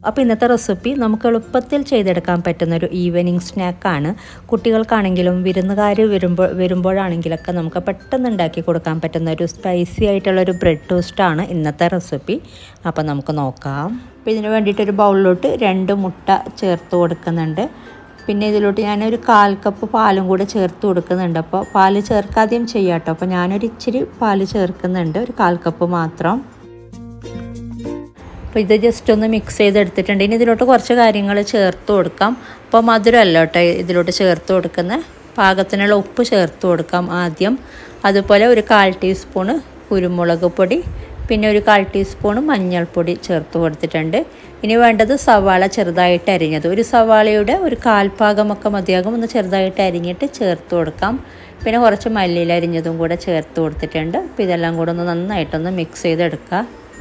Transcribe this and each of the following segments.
അപ്പോൾ ഇന്നത്തെ റെസിപ്പി നമുക്ക് എളുപ്പത്തിൽ ചെയ്തെടുക്കാൻ പറ്റുന്ന ഒരു ഈവനിങ് സ്നാക്കാണ് കുട്ടികൾക്കാണെങ്കിലും വിരുന്നുകാർ വരുമ്പോൾ വരുമ്പോഴാണെങ്കിലൊക്കെ നമുക്ക് പെട്ടെന്ന് ഉണ്ടാക്കി കൊടുക്കാൻ പറ്റുന്ന ഒരു സ്പൈസി ആയിട്ടുള്ള ഒരു ബ്രെഡ് ടോസ്റ്റാണ് ഇന്നത്തെ റെസിപ്പി അപ്പോൾ നമുക്ക് നോക്കാം അപ്പോൾ ഇതിന് വേണ്ടിയിട്ടൊരു ബൗളിലോട്ട് രണ്ട് മുട്ട ചേർത്ത് കൊടുക്കുന്നുണ്ട് പിന്നെ ഇതിലോട്ട് ഞാനൊരു കാൽ കപ്പ് പാലും കൂടെ ചേർത്ത് കൊടുക്കുന്നുണ്ട് അപ്പോൾ പാല് ചേർക്കാതെയും ചെയ്യാം കേട്ടോ അപ്പോൾ ഞാനൊരു ഇച്ചിരി പാല് ചേർക്കുന്നുണ്ട് ഒരു കാൽ കപ്പ് മാത്രം അപ്പോൾ ഇത് ജസ്റ്റ് ഒന്ന് മിക്സ് ചെയ്തെടുത്തിട്ടുണ്ട് ഇനി ഇതിലോട്ട് കുറച്ച് കാര്യങ്ങൾ ചേർത്ത് കൊടുക്കാം അപ്പോൾ മധുരമല്ല കേട്ടോ ഇതിലോട്ട് ചേർത്ത് കൊടുക്കുന്ന പാകത്തിനുള്ള ഉപ്പ് ചേർത്ത് കൊടുക്കാം ആദ്യം അതുപോലെ ഒരു കാൽ ടീസ്പൂണ് കുരുമുളക് പൊടി പിന്നെ ഒരു കാൽ ടീസ്പൂൺ മഞ്ഞൾപ്പൊടി ചേർത്ത് കൊടുത്തിട്ടുണ്ട് ഇനി വേണ്ടത് സവാള ചെറുതായിട്ട് അരിഞ്ഞത് ഒരു സവാളയുടെ ഒരു കാൽഭാഗമൊക്കെ മതിയാകും ഒന്ന് ചെറുതായിട്ട് അരിഞ്ഞിട്ട് ചേർത്ത് കൊടുക്കാം പിന്നെ കുറച്ച് മല്ലിയിൽ അരിഞ്ഞതും കൂടെ ചേർത്ത് കൊടുത്തിട്ടുണ്ട് അപ്പോൾ ഇതെല്ലാം കൂടെ ഒന്ന് നന്നായിട്ടൊന്ന് മിക്സ് ചെയ്തെടുക്കുക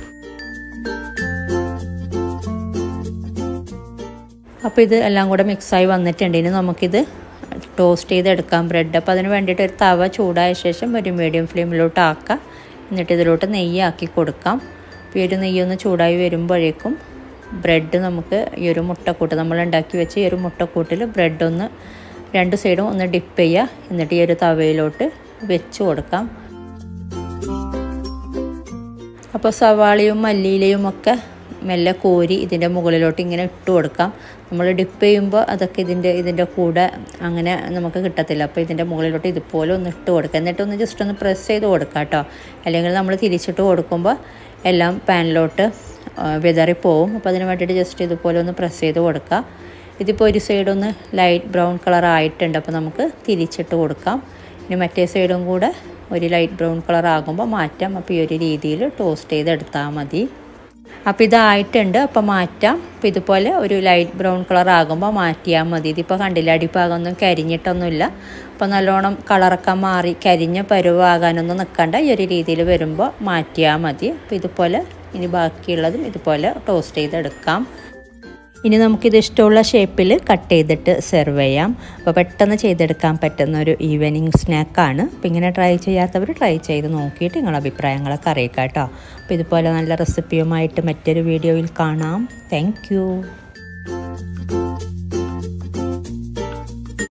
അപ്പോൾ ഇത് എല്ലാം കൂടെ മിക്സായി വന്നിട്ടുണ്ട് ഇനി നമുക്കിത് ടോസ്റ്റ് ചെയ്തെടുക്കാം ബ്രെഡ് അപ്പോൾ അതിന് വേണ്ടിയിട്ട് ഒരു തവ ചൂടായ ശേഷം ഒരു മീഡിയം ഫ്ലെയിമിലോട്ട് ആക്കുക എന്നിട്ട് ഇതിലോട്ട് നെയ്യാക്കി കൊടുക്കാം അപ്പോൾ ഈ ഒരു നെയ്യൊന്ന് ചൂടായി വരുമ്പോഴേക്കും ബ്രെഡ് നമുക്ക് ഈ ഒരു മുട്ടക്കൂട്ട് നമ്മൾ ഉണ്ടാക്കി വെച്ച് ഈ ഒരു മുട്ടക്കൂട്ടിൽ ബ്രെഡ് ഒന്ന് രണ്ട് സൈഡും ഒന്ന് ഡിപ്പ് ചെയ്യുക എന്നിട്ട് ഈ ഒരു തവയിലോട്ട് വെച്ച് കൊടുക്കാം അപ്പോൾ സവാളയും മല്ലിയിലയും ഒക്കെ മെല്ലെ കോരി ഇതിൻ്റെ മുകളിലോട്ട് ഇങ്ങനെ ഇട്ട് കൊടുക്കാം നമ്മൾ ഡിപ്പ് ചെയ്യുമ്പോൾ അതൊക്കെ ഇതിൻ്റെ ഇതിൻ്റെ കൂടെ അങ്ങനെ നമുക്ക് കിട്ടത്തില്ല അപ്പോൾ ഇതിൻ്റെ മുകളിലോട്ട് ഇതുപോലെ ഒന്ന് ഇട്ട് കൊടുക്കുക എന്നിട്ട് ഒന്ന് ജസ്റ്റ് ഒന്ന് പ്രസ് ചെയ്ത് കൊടുക്കുക കേട്ടോ അല്ലെങ്കിൽ നമ്മൾ തിരിച്ചിട്ട് കൊടുക്കുമ്പോൾ എല്ലാം പാനിലോട്ട് വിതറിപ്പോവും അപ്പോൾ അതിന് വേണ്ടിയിട്ട് ജസ്റ്റ് ഇതുപോലെ ഒന്ന് പ്രസ് ചെയ്ത് കൊടുക്കുക ഇതിപ്പോൾ ഒരു സൈഡ് ഒന്ന് ലൈറ്റ് ബ്രൗൺ കളർ ആയിട്ടുണ്ട് അപ്പോൾ നമുക്ക് തിരിച്ചിട്ട് കൊടുക്കാം ഇനി മറ്റേ സൈഡും കൂടെ ഒരു ലൈറ്റ് ബ്രൗൺ കളർ ആകുമ്പോൾ മാറ്റാം അപ്പോൾ ഈ ഒരു രീതിയിൽ ടോസ്റ്റ് ചെയ്തെടുത്താൽ മതി അപ്പോൾ ഇതായിട്ടുണ്ട് അപ്പോൾ മാറ്റാം അപ്പോൾ ഇതുപോലെ ഒരു ലൈറ്റ് ബ്രൗൺ കളർ ആകുമ്പോൾ മാറ്റിയാൽ മതി ഇതിപ്പോൾ കണ്ടില്ല അടിഭാഗമൊന്നും കരിഞ്ഞിട്ടൊന്നുമില്ല അപ്പോൾ നല്ലോണം കളറൊക്കെ മാറി കരിഞ്ഞ പരുവാകാനൊന്നും നിൽക്കണ്ട ഈ ഒരു രീതിയിൽ വരുമ്പോൾ മാറ്റിയാൽ മതി അപ്പോൾ ഇതുപോലെ ഇനി ബാക്കിയുള്ളതും ഇതുപോലെ ടോസ്റ്റ് ചെയ്തെടുക്കാം ഇനി നമുക്കിത് ഇഷ്ടമുള്ള ഷേപ്പിൽ കട്ട് ചെയ്തിട്ട് സെർവ് ചെയ്യാം അപ്പോൾ പെട്ടെന്ന് ചെയ്തെടുക്കാൻ പറ്റുന്ന ഒരു ഈവനിങ് സ്നാക്കാണ് അപ്പോൾ ഇങ്ങനെ ട്രൈ ചെയ്യാത്തവർ ട്രൈ ചെയ്ത് നോക്കിയിട്ട് നിങ്ങളുടെ അഭിപ്രായങ്ങളൊക്കെ അറിയിക്കാം കേട്ടോ അപ്പോൾ ഇതുപോലെ നല്ല റെസിപ്പിയുമായിട്ട് മറ്റൊരു വീഡിയോയിൽ കാണാം താങ്ക്